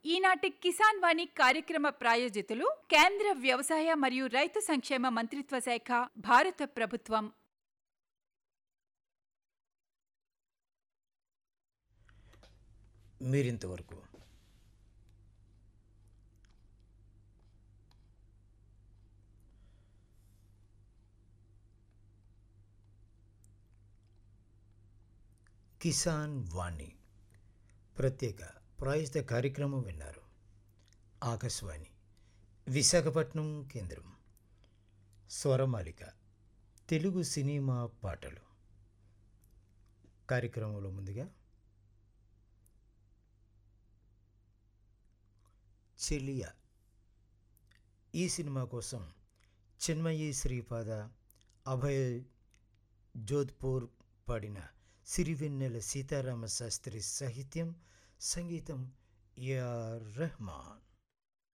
ఈనాటి కిసాన్ వాణి కార్యక్రమ ప్రాయోజితులు కేంద్ర వ్యవసాయ మరియు రైతు సంక్షేమ మంత్రిత్వ శాఖ భారత ప్రభుత్వం మీరింతవరకు కిసాన్ వాణి ప్రత్యేక ప్రాయోజిత కార్యక్రమం విన్నారు ఆకాశవాణి విశాఖపట్నం కేంద్రం స్వరమాలిక తెలుగు సినిమా పాటలు కార్యక్రమంలో ముందుగా చెలియా ఈ సినిమా కోసం చిన్మయి శ్రీపాద అభయ్ జోధ్పూర్ పాడిన సిరివెన్నెల సీతారామ శాస్త్రి సాహిత్యం సంగీతం ఏఆర్ రెహమాన్